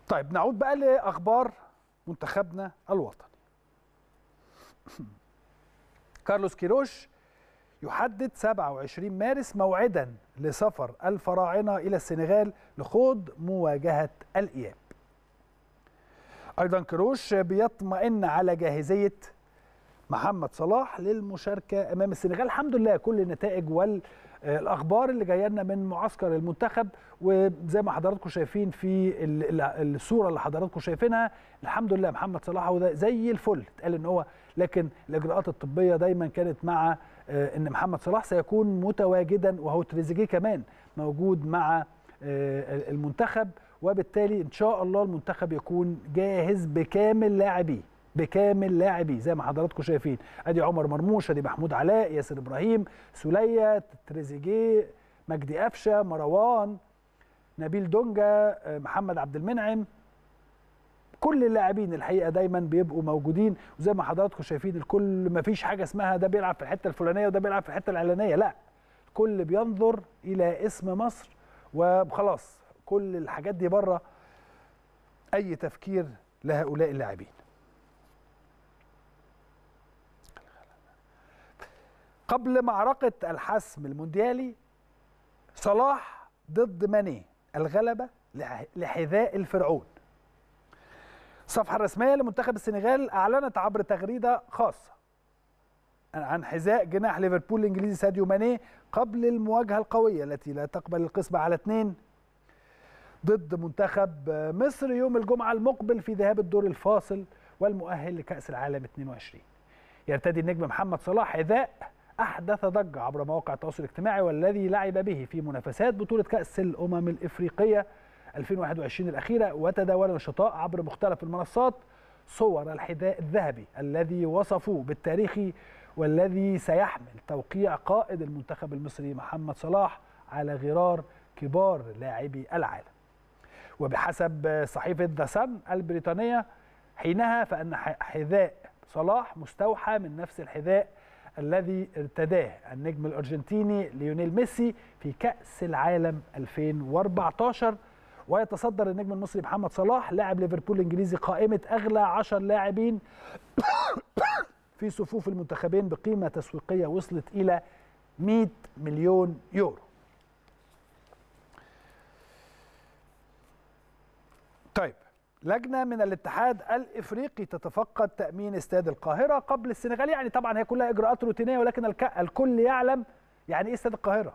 طيب نعود بقى لاخبار منتخبنا الوطني كارلوس كيروش يحدد 27 مارس موعدا لسفر الفراعنه الى السنغال لخوض مواجهه الاياب ايضا كيروش بيطمئن على جاهزيه محمد صلاح للمشاركه امام السنغال الحمد لله كل النتائج والاخبار اللي جايه لنا من معسكر المنتخب وزي ما حضراتكم شايفين في الصوره اللي حضراتكم شايفينها الحمد لله محمد صلاح هو زي الفل اتقال ان هو لكن الاجراءات الطبيه دايما كانت مع ان محمد صلاح سيكون متواجدا وهو تريزيجيه كمان موجود مع المنتخب وبالتالي ان شاء الله المنتخب يكون جاهز بكامل لاعبيه بكامل لاعبيه زي ما حضراتكم شايفين ادي عمر مرموش ادي محمود علاء ياسر ابراهيم سوليه تريزيجيه مجدي قفشه مروان نبيل دونجا محمد عبد المنعم كل اللاعبين الحقيقه دايما بيبقوا موجودين وزي ما حضراتكم شايفين الكل ما فيش حاجه اسمها ده بيلعب في الحته الفلانيه وده بيلعب في الحته العلانيه لا الكل بينظر الى اسم مصر وخلاص كل الحاجات دي بره اي تفكير لهؤلاء اللاعبين قبل معركة الحسم المونديالي صلاح ضد ماني الغلبة لحذاء الفرعون الصفحة الرسمية لمنتخب السنغال أعلنت عبر تغريدة خاصة عن حذاء جناح ليفربول الإنجليزي ساديو ماني قبل المواجهة القوية التي لا تقبل القسمة على اثنين ضد منتخب مصر يوم الجمعة المقبل في ذهاب الدور الفاصل والمؤهل لكأس العالم 22 يرتدي النجم محمد صلاح حذاء أحدث ضجة عبر مواقع التواصل الاجتماعي والذي لعب به في منافسات بطولة كأس الأمم الإفريقية 2021 الأخيرة وتداول النشطاء عبر مختلف المنصات صور الحذاء الذهبي الذي وصفوه بالتاريخي والذي سيحمل توقيع قائد المنتخب المصري محمد صلاح على غرار كبار لاعبي العالم وبحسب صحيفة ذا سان البريطانية حينها فأن حذاء صلاح مستوحى من نفس الحذاء الذي ارتداه النجم الارجنتيني ليونيل ميسي في كأس العالم 2014 ويتصدر النجم المصري محمد صلاح لاعب ليفربول الانجليزي قائمة اغلى 10 لاعبين في صفوف المنتخبين بقيمة تسويقية وصلت الى 100 مليون يورو. طيب لجنه من الاتحاد الافريقي تتفقد تامين استاد القاهره قبل السنغال يعني طبعا هي كلها اجراءات روتينيه ولكن الكل يعلم يعني ايه استاد القاهره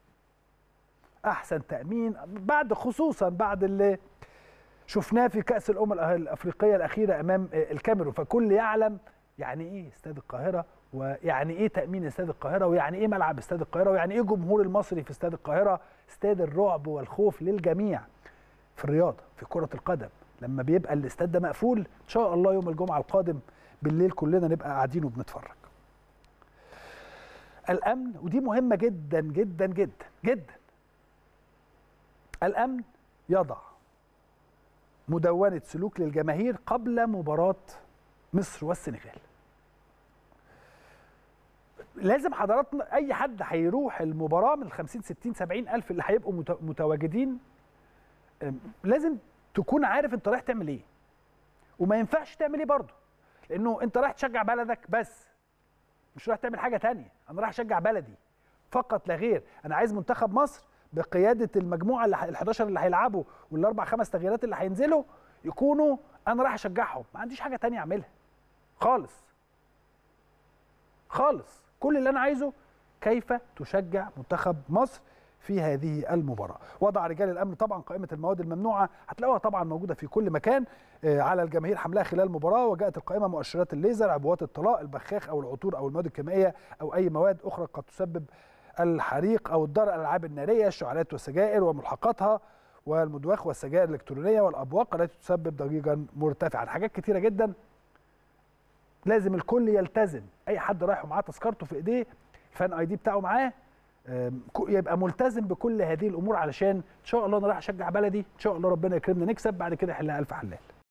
احسن تامين بعد خصوصا بعد اللي شفناه في كاس الامم الافريقيه الاخيره امام الكاميرون فكل يعلم يعني ايه استاد القاهره ويعني ايه تامين استاد القاهره ويعني ايه ملعب استاد القاهره ويعني ايه جمهور المصري في استاد القاهره استاد الرعب والخوف للجميع في الرياضه في كره القدم لما بيبقى الاستاد ده مقفول ان شاء الله يوم الجمعه القادم بالليل كلنا نبقى قاعدين وبنتفرج الامن ودي مهمه جدا جدا جدا جدا الامن يضع مدونه سلوك للجماهير قبل مباراه مصر والسنغال لازم حضراتنا اي حد هيروح المباراه من 50 60 70 الف اللي هيبقوا متواجدين لازم تكون عارف انت رايح تعمل ايه وما ينفعش تعمل ايه برضه لانه انت رايح تشجع بلدك بس مش رايح تعمل حاجه تانية انا رايح اشجع بلدي فقط لا غير انا عايز منتخب مصر بقياده المجموعه اللي ال 11 اللي هيلعبوا والاربع خمس تغييرات اللي هينزلوا يكونوا انا رايح اشجعهم ما عنديش حاجه تانية اعملها خالص خالص كل اللي انا عايزه كيف تشجع منتخب مصر في هذه المباراة وضع رجال الأمن طبعا قائمة المواد الممنوعة هتلاقوها طبعا موجودة في كل مكان على الجماهير حملها خلال المباراة وجاءت القائمة مؤشرات الليزر عبوات الطلاء البخاخ أو العطور أو المواد الكيميائية أو أي مواد أخرى قد تسبب الحريق أو الضرر الألعاب النارية الشعلات والسجائر وملحقاتها والمدواخ والسجائر الإلكترونية والأبواق التي تسبب ضجيجا مرتفعا حاجات كتيرة جدا لازم الكل يلتزم أي حد رايح ومعاه تذكرته في إيديه الفان اي دي بتاعه معاه يبقى ملتزم بكل هذه الامور علشان ان شاء الله انا رايح اشجع بلدي ان شاء الله ربنا يكرمنا نكسب بعد كده يحلها الف حلال